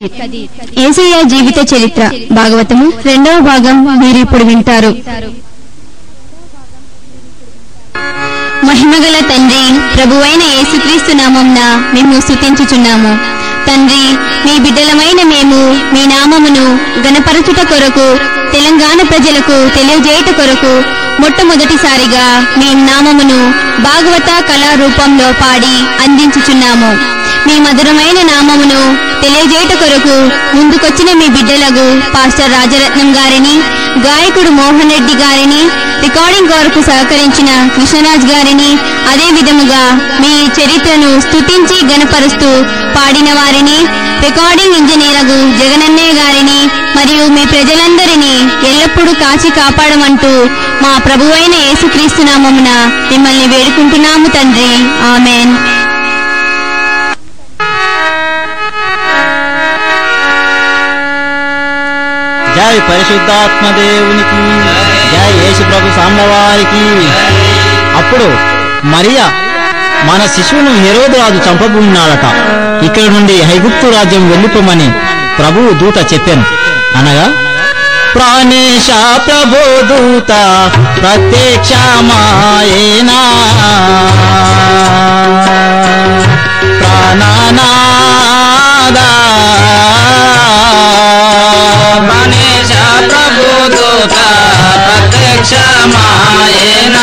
ఏసయ్య జీవిత చరిత్ర భాగవతము రెండవ భాగం మీరు ఇప్పుడు వింటారు మహిమగల తండ్రి ప్రభువైన యేసుక్రీస్తు నామంన మేము స్తుతించుచున్నాము తండ్రి మీ బిడ్డలమైన మేము మీ నామమును గణపరచుట కొరకు తెలంగాణ ప్రజలకు తెలియజేయుట కొరకు మొట్టమొదటిసారిగా మీ నామమును భాగవత కళా రూపంలో పాడి అందించుచున్నాము మీ మధురమైన నామమును తెలియజేయుట కొరకు ముందుకొచ్చిన మీ బిడ్డలకు పాస్టర్ రాజరత్నం గారిని గాయకుడు మోహన్ రెడ్డి గారిని రికార్డింగ్ కొరకు సహకరించిన కృష్ణరాజ్ గారిని అదే విధముగా మీ చరిత్రను స్తుతించి గణపరుస్తూ పాడిన వారిని రికార్డింగ్ ఇంజనీర్లకు జగనన్నయ్య గారిని మరియు మీ ప్రజలందరినీ ఎల్లప్పుడూ కాచి కాపాడమంటూ మా ప్రభువైన యేసుక్రీస్తు నామమున మిమ్మల్ని వేడుకుంటున్నాము తండ్రి ఆమెన్ జై పరిశుద్ధాత్మ దేవునికి జై యేసు ప్రభు సాంబవారికి అప్పుడు మరియా మన శిశువును హెరోదు రాజు చంపబూన్నాడట ఇక్కడ నుండి హైగుప్తు రాజ్యం వెళ్ళిపోమని ప్రభువు దూత చెప్పాను అనగా ప్రాణేశ ప్రభు దూత ప్రత్యక్షమాయేనా ప్రాణనాదా గణేశ ప్రభుదూత ప్రత్యక్షమాయేన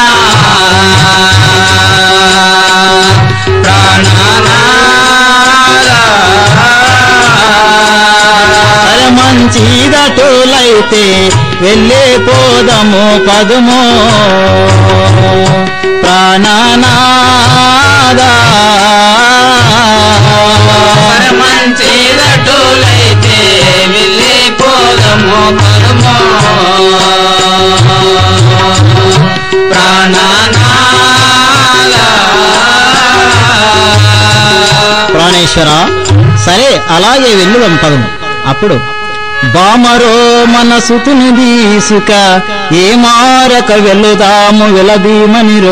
ప్రాణనాద సరే మంచిదటులైతే వెళ్ళే పోదము పదుము ప్రాణనాదా మంచిదటులైతే వెళ్ళిపోదము పదము ప్రాణనాద ప్రాణేశ్వర సరే అలాగే వెళ్ళుదాం పదము అప్పుడు బామరో మనసుతుని తీసుక ఏ మారక వెళ్ళుదాము వెలదీమనిరో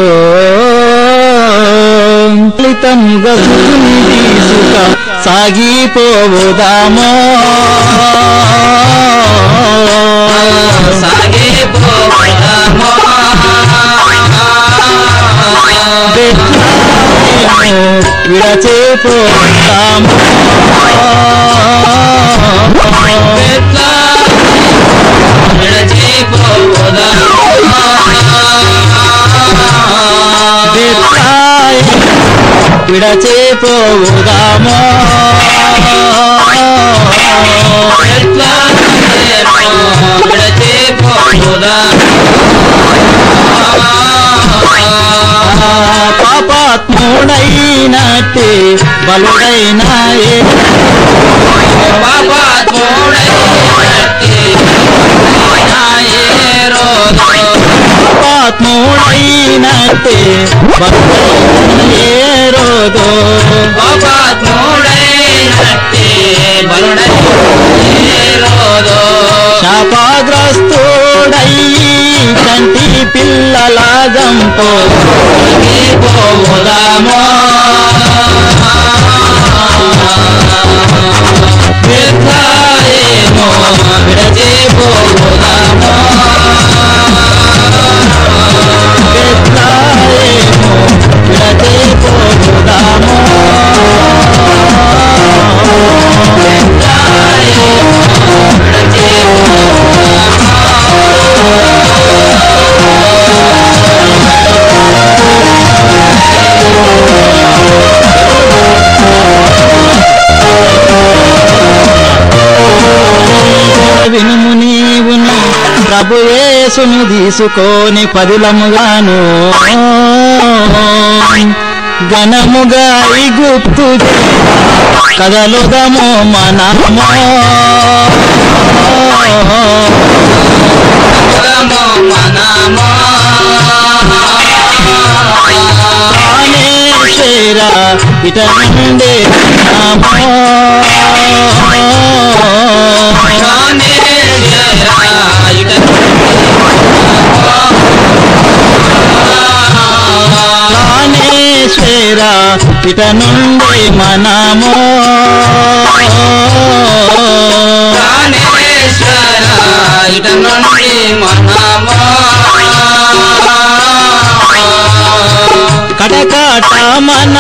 ఫలితముగా సుతుని తీసుక సాగిపోవుదామో సాగిపోదాము విడచేపోతాము విడచేపోదాము పాపాత్ముడైనట్టే బలుడైన ఏ పాపాత్ముడైనట్టే బలుడైన ఏ రోజు శాపాగ్రస్తుడై కంటి పిల్లల గంపో పెద్దాయేమో విడచేపోదాము వినుము నీవును ప్రభు యేసును తీసుకొని పదిలముగాను ఘనముగా ఈ గుప్తు కదలుదము మనమో ప్రాణేశ్వర ఇట నుండే నామో ప్రాణేశ్వర ఇట నుండి మనమో నుండి మనము కటకట మన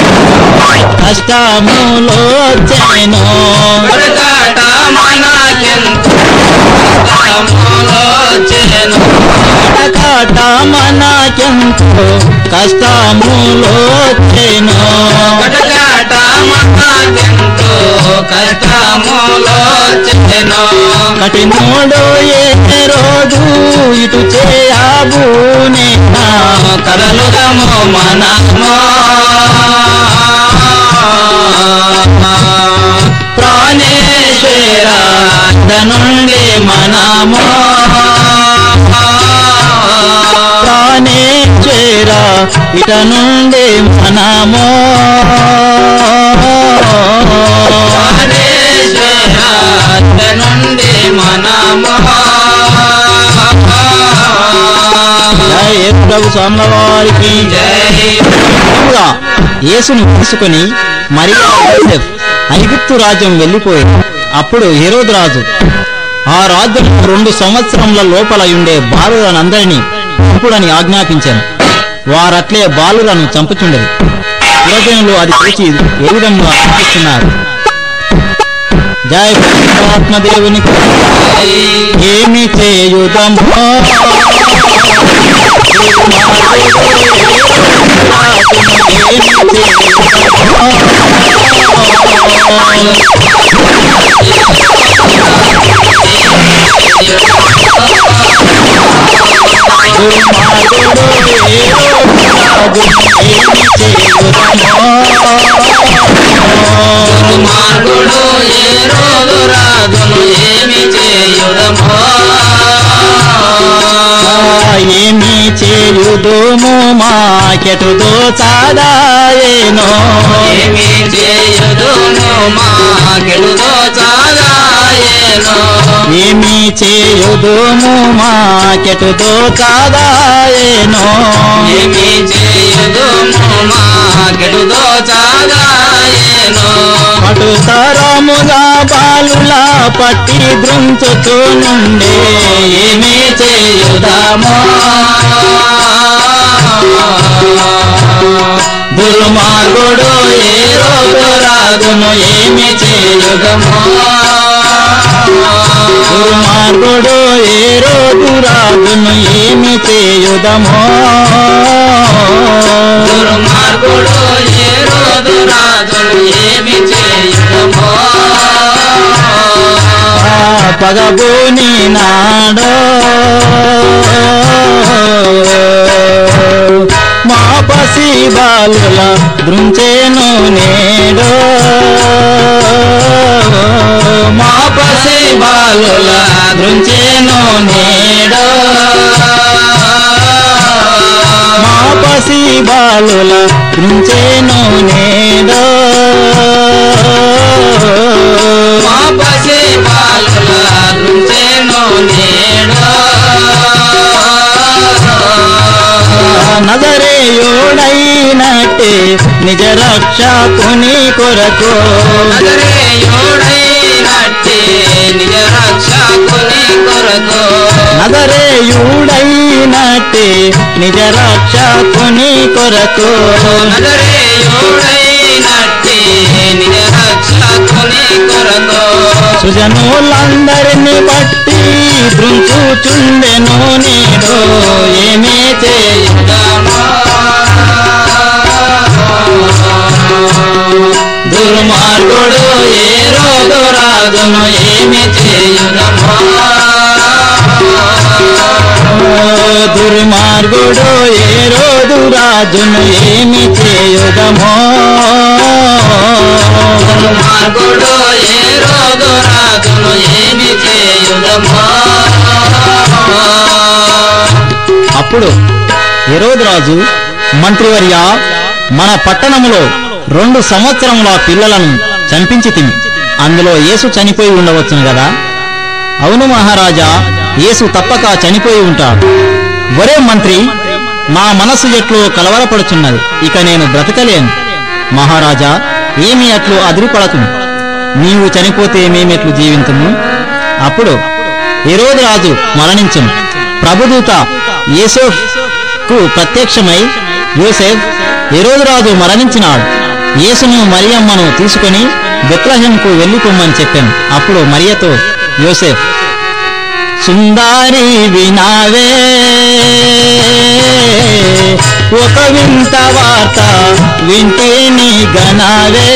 కష్టములో వచ్చెను కడకాట మనకెంతో కష్టములో వచ్చెను కటకట మనకెంతో కష్టములో వచ్చెను కడకాట మనకెంతో కష్టములో వచ్చెను కఠినోడు ఏ రోజు ఇటు చేయబూనే కదలుదము మనము ప్రాణేశ్వర నుండి మనము ప్రాణేశ్వర ఇట నుండి మనము ప్రాణేశ్వర నుండి మనము జై యేసు ప్రభు స్వాముల వారికి జై ముందుగా యేసుని తీసుకుని మరియా యోసెఫ్ ఐగుప్తు రాజ్యం వెళ్ళిపోయి అప్పుడు హెరోదు రాజు ఆ రాజ్యం రెండు సంవత్సరముల లోపల ఉండే బాలులనందరినీ చంపుడని ఆజ్ఞాపించాను వారట్లే బాలులను చంపుచుండరు పురజనులు అది చూసి ఏ విధంగా ఆశిస్తున్నారు జయ ఆత్మదేవునికి ఏమి చేయుదమో మార్గుడు ఏ రోజు రాజును ఏమి చేయుదమో ఏమి చేయుదుము మాకెటుదో చాదాయేనో ఏమి చేయుదును మా గెలుదో చాదాయేనో ఏమి చేయుదుము మాకెటుదో చాదాయేనో ఏమి చేయుదుము మా గెలుదో చాదాయేనో అటు తరముగా బాలుల పట్టి దృంచుతూ నుండే ఏమి చేయుదామో దుర్మార్గుడు ఏ రోజు రాజును ఏమి చేయుదమో దుర్మార్గుడు ఏ రోజు రాజును ఏమి చేయుదమో దుర్మార్గుడు ఏ రోజు రాజును ఏమి చేయుదమో ఆ పగబోని నాడో మా పసి బాలుల దృంచేను నేడో మా పసి బాలుల దృంచేను నేడో మా పసి బాలుల దృంచేను నేడో మా పసి బాలుల దృంచెను నేడు నజరేయుడైనట్టే నిజ రక్షకుని కొరకు నగరేయుడైనట్టి నిజ రక్షకుని కొరకు నజరేయుడైనట్టే నిజ రక్షకుని కొరకు నగరేయుడైనట్టి నిజ రక్షకుని కొరకు సుజనులందరిని బట్టి దృంచుచుండెను నేడు ఏమీ చేయు దుర్మార్గుడు ఏ రోజు రాజును ఏమి చేయుదమో దుర్మార్గుడు ఏ రోజు రాజును ఏమి చేయుదమో దుర్మార్గుడు ఏ రోజు రాజును ఏమి చేయుదమో అప్పుడు హెరోదు రాజు మంత్రివర్య మన పట్టణములో రెండు సంవత్సరముల పిల్లలను చంపించి తిని అందులో యేసు చనిపోయి ఉండవచ్చును కదా అవును మహారాజా యేసు తప్పక చనిపోయి ఉంటాడు ఒరే మంత్రి నా మనస్సు ఎట్లు కలవరపడుచున్నది ఇక నేను బ్రతకలేను మహారాజా ఏమి అట్లు అదిరిపడకు నీవు చనిపోతే మేమెట్లు జీవింతుము అప్పుడు హెరోదు రాజు మరణించును ప్రభుదూత యేసోఫ్ కు ప్రత్యక్షమై యోసేఫ్ హెరోదు రాజు మరణించినాడు యేసును మరియమ్మను తీసుకుని బెత్లహెంకు వెళ్ళిపోమ్మని చెప్పాను అప్పుడు మరియతో యోసేఫ్ సుందారి వినావే ఒక వింత వార్త వింటే నీ గనావే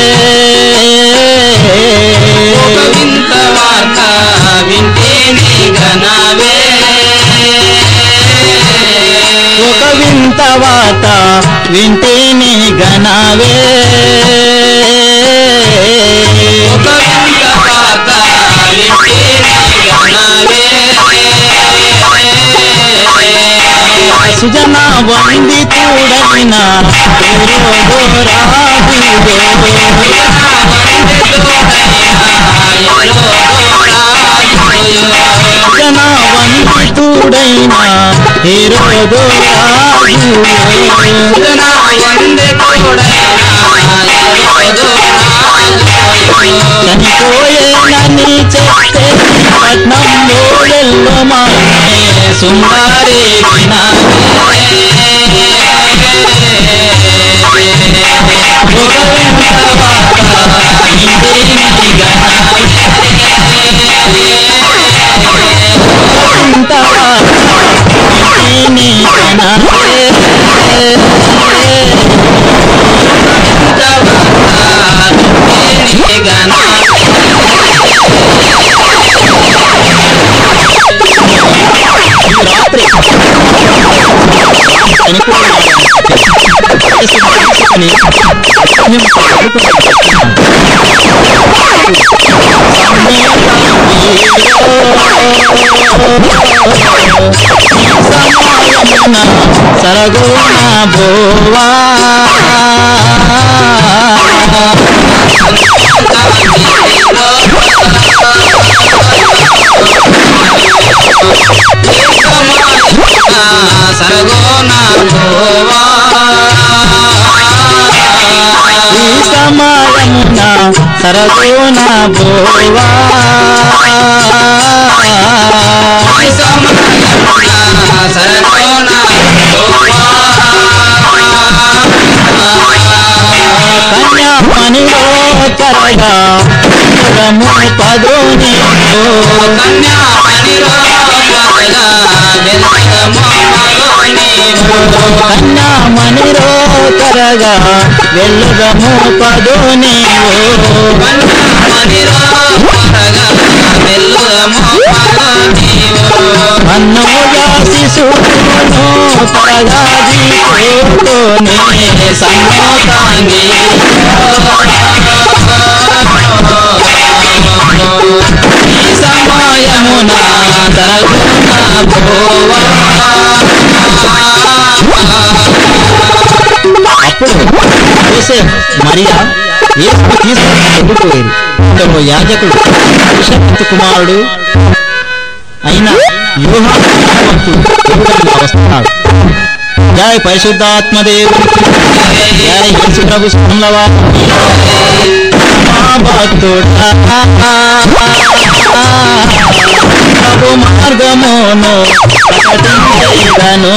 ఒక వింత వార్త వింటేనే గనవే ఒక వింత వార్త వింటే నీ గనావే ఒక వింత వార్త వింటేనే గనవే సుజన వంది తూడైన సుజన వంది తూడైన హీరోదో రాజు చనిపోయేనని చెప్తే పట్నంలో వెళ్ళమానే సుందరి రాత్రి సరగోన బోవా సరగోన గోవా ఈ సమయమున సరగోన బోవా సరగోన కన్యామణిలో కరగా రము పదోని కన్యామణిలో కరగా వెళ్ళగము పదోని అన్నముగా శిశువును పరగాది కోతోని సన్నోతాంగి సమయమున తరగున భోవా అప్పుడు యోసేఫ్ మరియా యేసు తీసుకుని వెళ్ళిపోయేది ఇందులో యాజకుడు విషపంతు కుమారుడు అయిన యోహాను భగవంతుడు దేవుడిగా వస్తున్నాడు జయ పరిశుద్ధాత్మదేవుడికి జయ యేసు ప్రభు స్మరణవా భక్తుడా ప్రభు మార్గమును ప్రకటించను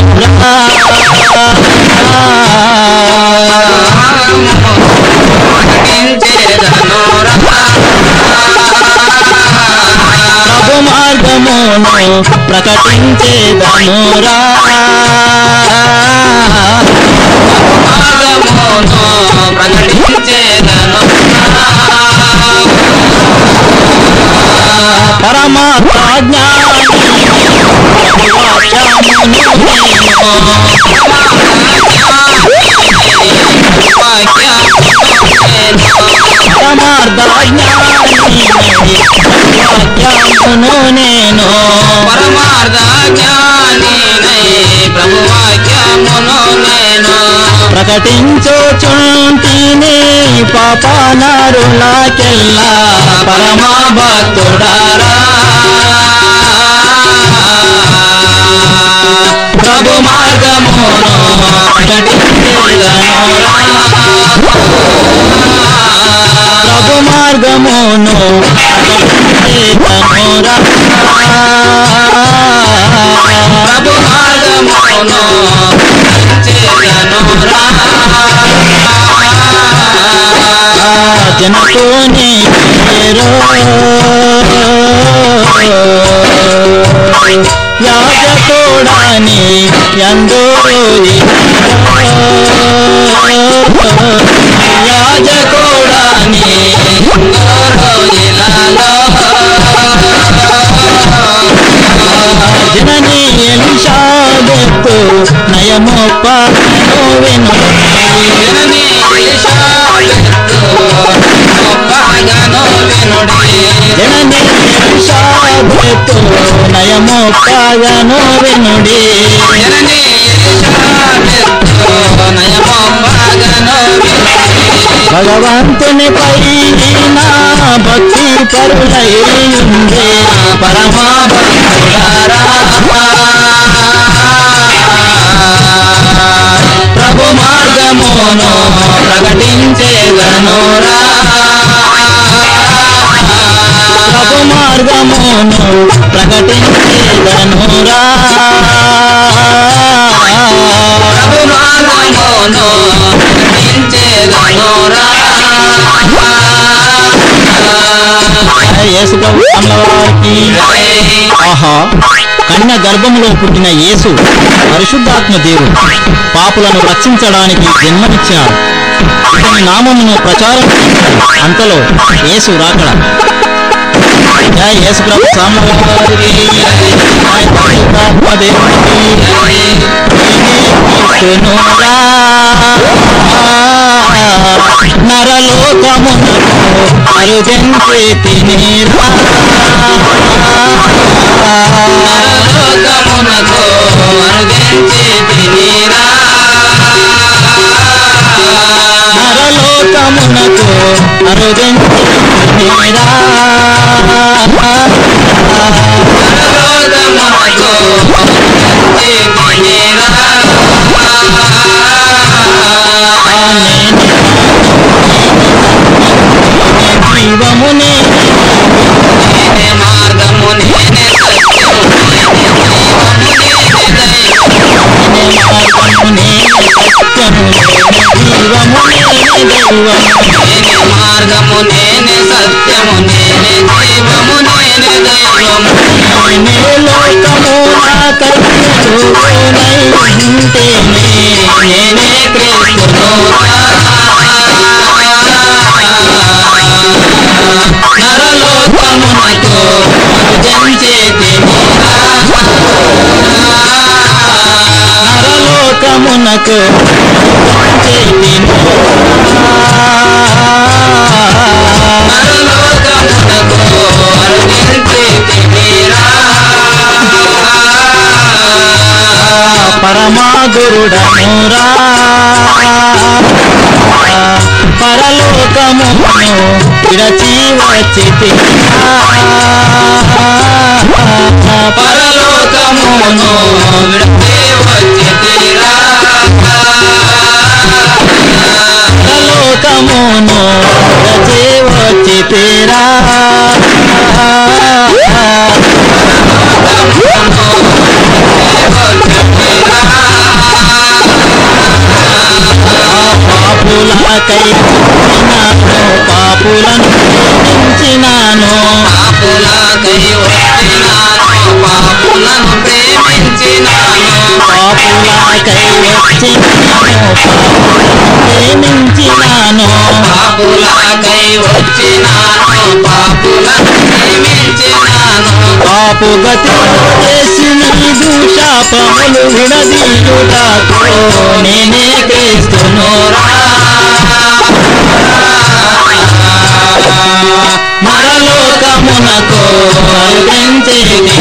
ప్రభు మార్గమును ప్రకటించేదనురా పరమాత్మ జ్ఞాని పరమార్థ జ్ఞాని వాక్యమును నేను పరమార్థ జ్ఞాని ప్రభువాక్యమును నేను ప్రకటించుచుంటిని పాపనరులకెల్లా పరమా భక్తుడారా ప్రభు మార్గమును ప్రకటించేదనురా. ప్రభు మార్గమును ప్రకటించేదనురా. మనతోనే చేరో యాజకోడాని ఎందో యాజకోడాని జనని ఎలిషాబెత్తు నయమొప్ప వెను జనని ఎలిషాబెత్తు నయమొప్పగను వెనుడి భగవంతుని పైన భక్తి పరులై ఉండే పరమా ప్రభు మార్గమును ప్రకటించేదనురా ప్రభు మార్గమును ప్రకటించేదనురా ప్రభు మార్గమును యేసు ప్రభు అమ్మవారికి ఆహా కన్య గర్భములో పుట్టిన యేసు పరిశుద్ధాత్మ దేవుడు పాపులను రక్షించడానికి జన్మనిచ్చినాడు ఇతని నామమును ప్రచారం చేశాడు. అంతలో యేసు రాకడ జయ యేసు ప్రభు స్వామివారికి జయ పరిశుద్ధాత్మ దేవునికి క్రీస్తునురా. నరలోకమునకు అరుగంటే తినేరా నరలోకమునకు అరుగెంచి తినిరా నరలోకమునకు అరుగంటే తినేరా నరలోకమునకు అరుగెంచి జీవమునే నేనే మార్గము నేనే సత్యము నేనే మార్గము నేనే సత్యము నేనే జీవము నేనే దైవము నేనే మార్గము నేనే సత్యము నేనే జీవము నేనే దైవము నేనే లోకము నాకై ఉంటేనే నేనే క్రీస్తును నరలోకమునకు అర్జంచే నరలోకమునకు చేతిని నరలోకమునకు అర్జంచే తిమిరా పరమాగురుడనురా పరలోకమును విడచి వచ్చి పరలోకమును విడితే వచ్చి తీరా పరలోకమును విడచి వచ్చి తీరా పాపులకై వచ్చినాను పాపులను ప్రేమించినాను పాపులకై వచ్చినాను పాపులను ప్రేమించినాను పాపులకై వచ్చినాను పాపులను ప్రేమించినాను పాపులకై వచ్చినాను పాపులను ప్రేమించినాను పాపు గతి చేసి నీదు శాపములు విడదీయుటకు నేనే క్రీస్తును మరలోకమునకు అరుదించేది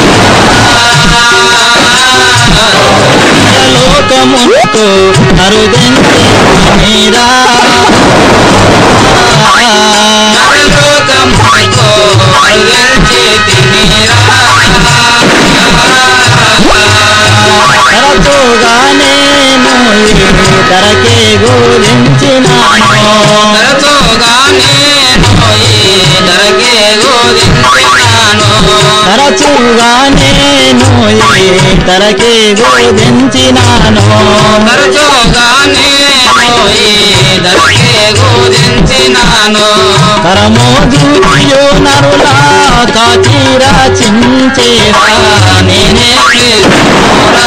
లోకమునకు అరుదించేది మీరా నరలోకమునకు అరుగెల్చి తినిరా తరచుగా నేను ఈ ధరకే గురించినాను తరచుగా నేను ఈ ధరకే గోదించినాను తరచుగా నేను ఈ ధరకే బోధించినాను తరచుగా నేను నేను ఈ ధరకే గోదించినాను కరమో దూయో నరులా కాచిరా చించేరా నేనే క్రీస్తురా.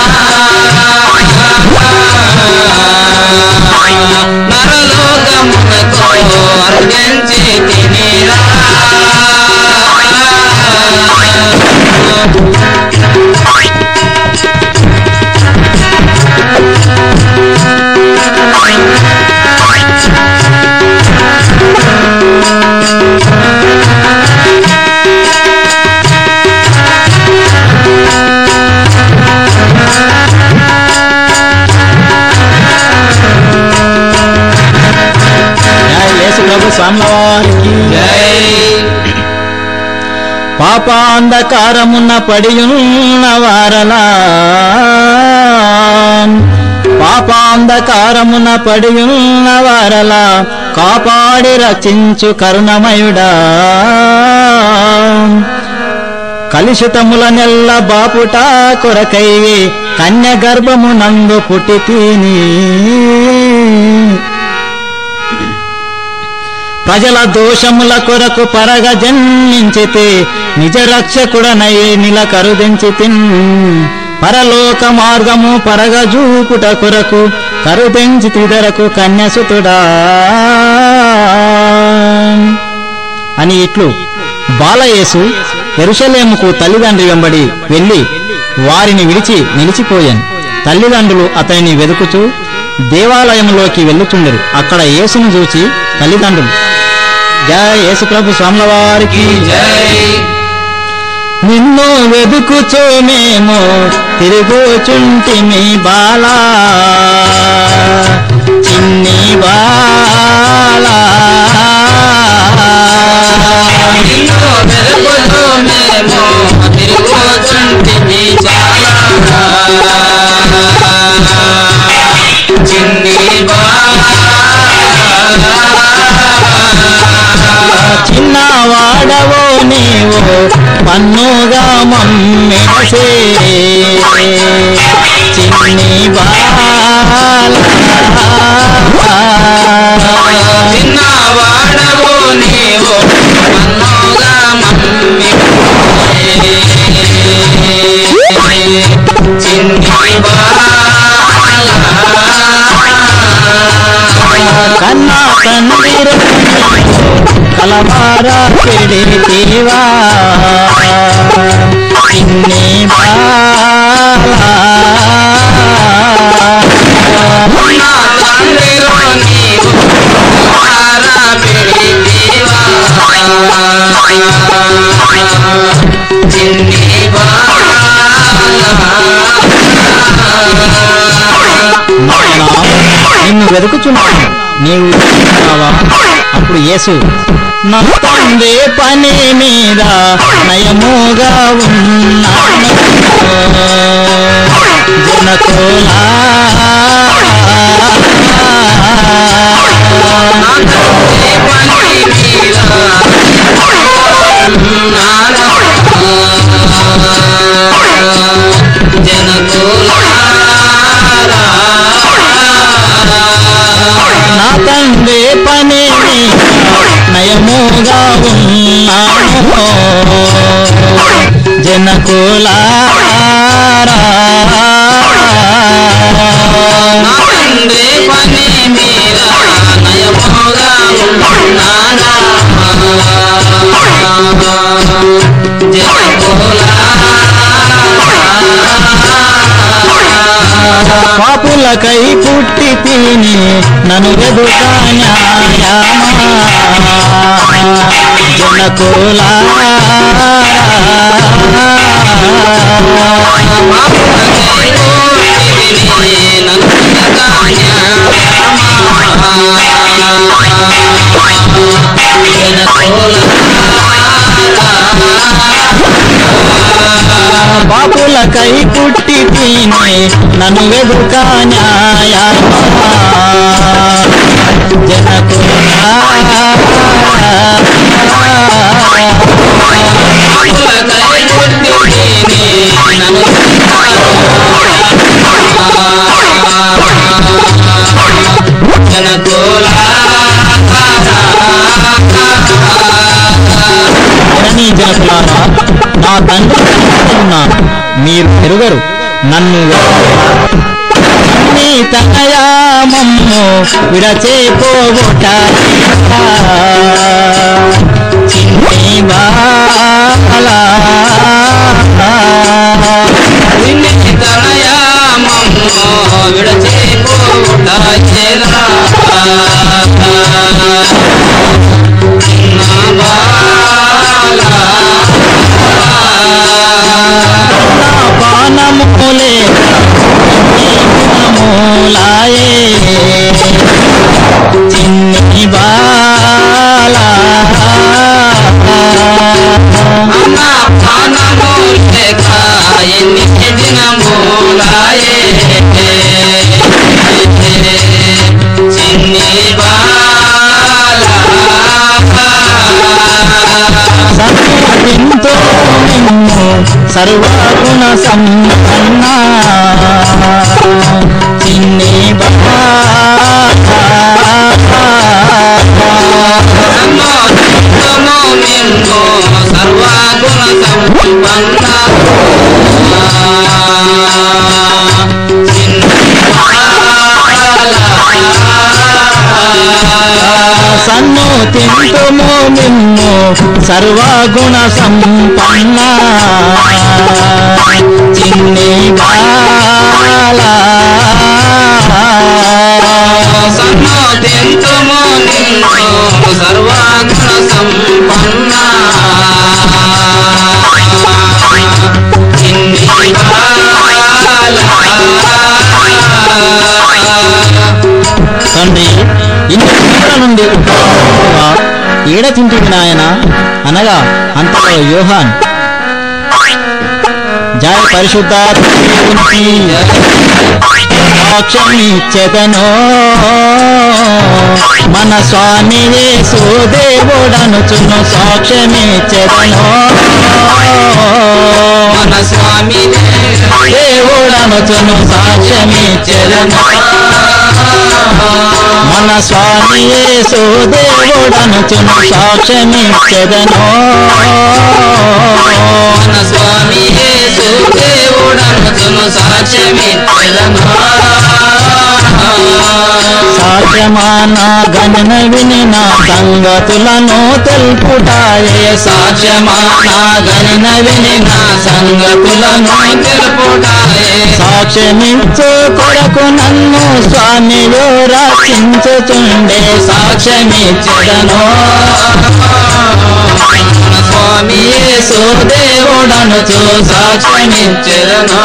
నరలోకమునకు అర్పించి తినిరా జై యేసు ప్రభు స్వాముల వారికి జై పాపాంధకారమున్న పడియున్న వారలా పాపాంధకారమున పడియున్న వారలా కాపాడి రక్షించు కరుణమయుడా కలుషితముల నెల్ల బాపుట కొరకై కన్య గర్భము నందు పుట్టి తిని ప్రజల దోషముల కొరకు పరగ జన్మించితే నిజ రక్షకుడనై నిల కరుదించితిన్ పరలోక మార్గము పరగ జూపుట కొరకు కరుదించి తిదరకు కన్యసుతుడా అని ఇట్లు బాలయేసు ఎరుషలేముకు తల్లిదండ్రి వెంబడి వెళ్ళి వారిని విడిచి నిలిచిపోయాను తల్లిదండ్రులు అతనిని వెతుకుచూ దేవాలయంలోకి వెళ్ళుచుండరు అక్కడ యేసును చూచి తల్లిదండ్రులు జయ యేసు ప్రభు స్వాముల వారికి జై నిన్ను వెదుకుచో మేము తిరుగుచుంటిమి బాలా చిన్ని బాలా నిన్ను వెలుగుతూ మేము తిరుగుచుంటిమి చాలా చిన్ని చిన్నవాడవో నీవు పన్నుగా మమ్మెసే చిన్ని బాల చిన్నవాడవు నీవు మన్నుగా మమ్మి చిన్ని కన్నా తండ్రి కలవారా పెడితేవా చిన్ని బాల నా తండ్రిలో నీవు ఆరా పెడితేవా చిన్ని నాయనా నిన్ను వెతుకుచున్నాను నీవు చూస్తున్నావా అప్పుడు యేసు నా తండ్రి పని మీద నయముగా ఉన్నాను జనకులా నా తండ్రి పని మీద నా తండ్రి పని మీద నయముగా ఉన్నాను జనకులారా నా తండ్రి పని మీద నయముగా ఉన్నానా పాపులకై పుట్టి తిని నన్ను వెదుక న్యాయమా జనకులా పాపులకై పుట్టి తిని నన్ను వెదుక న్యాయమా జనకులా కానీ జనకులారా నా తండ్రి ఉన్నాను మీరు పెరుగరు నన్ను నీ తనయామమ్ము విడచేపోగొట చిన్ని బాలా నిన్ను తనయామమ్మో విడచేపోవుట చేరా చిన్న బాలా పానములే మూలాయే చిన్ని బాలా అన్న పానము లేక ఎన్ని దినములాయే చిన్ని బాలా సత్యంతో నిన్ను సర్వగుణ సంపన్న చిన్ని బాలా నమో నమో నిన్ను సర్వగుణ సంపన్న సన్ను తింటుము నిన్ను సర్వగుణ సంపన్న చిన్ని బాలా సన్నో తెంతుము నిన్ను సర్వగుణ సంపన్న చిన్ని తండ్రి ఇన్ని సంవత్సరాల నుండి ఉపవాసముగా ఏడ తింటివి నాయన అనగా అంతలో యోహాన్ జయ పరిశుద్ధాత్మకి సాక్ష్యమిచ్చెదను మన స్వామి యేసు దేవుడనుచును సాక్ష్యమిచ్చెదను మన స్వామి దేవుడనుచును సాక్ష్యమిచ్చెదను మన స్వామి యేసు దేవుడనుచును సాక్ష్యమిచ్చెదను మన స్వామి యేసు దేవుడనుచును సాక్ష్యమిచ్చెదను సాక్ష్యమాన గణన విని నా సంగతులను తెలుపుటాయే సాక్ష్యమాన గణన విని నా సంగతులను తెలుపుటాయే సాక్ష్యమిచ్చు కొరకు నన్ను స్వామియో రక్షించుచుండే సాక్ష్యమిచ్చదను మన స్వామి యేసు దేవుడనుచు సాక్ష్యమిచ్చెదను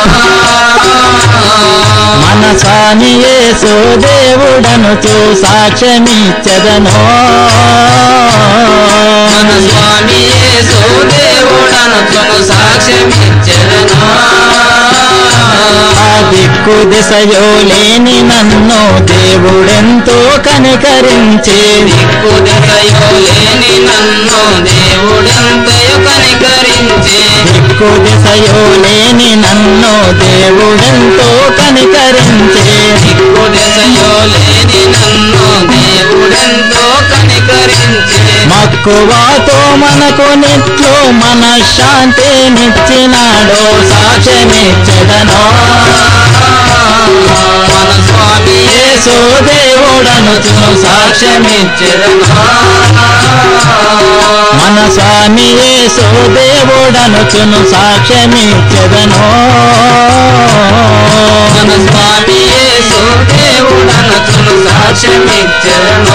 మన స్వామి యేసు దేవుడనుచు సాక్ష్యమిచ్చదను మన స్వామి యేసు దేవుడనుచు సాక్ష్యమిచ్చెదను ఆ దిక్కు దిశయో లేని నన్ను దేవుడెంతో కనికరించి దిక్కు దిశయో లేని నన్ను దేవుడెంతయో కనికరించి దిక్కు దిశయో లేని నన్ను దేవుడెంతో కనికరించి దిక్కు దిశయో లేని నన్ను దేవుడెంతో కనికరించి మక్కువతో మనకు నిట్లు మనశ్శాంతి నిచ్చినాడో సాక్ష్యమిచ్చదను మన స్వామి యేసు దేవుడనుచును సాక్ష్యమిచ్చదను మన స్వామి యేసు దేవుడనుచును సాక్ష్యమిచ్చదను మన స్వామి యేసు దేవుడనుచును సాక్ష్యమిచ్చెదను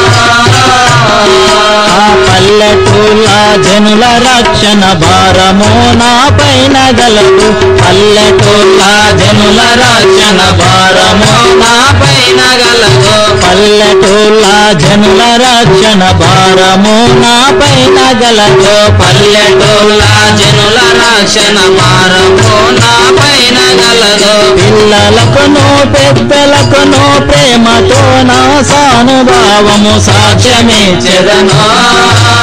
ఆ పల్లెటూళ్ళ జనుల రక్షణ భారము నా పైన గలదు పల్లెటూళ్ళ జనుల రక్షణ భారము నా పైన గలదు పల్లెటూళ్ళ జనుల రక్షణ భారము నా పైన గలదు పల్లెటూళ్ళ జనుల రక్షణ భారము నా పైన గలదు పిల్లలకును పెద్దలకును ప్రేమతో నా సానుభావము సాక్ష్యమిచ్చెదను చెదను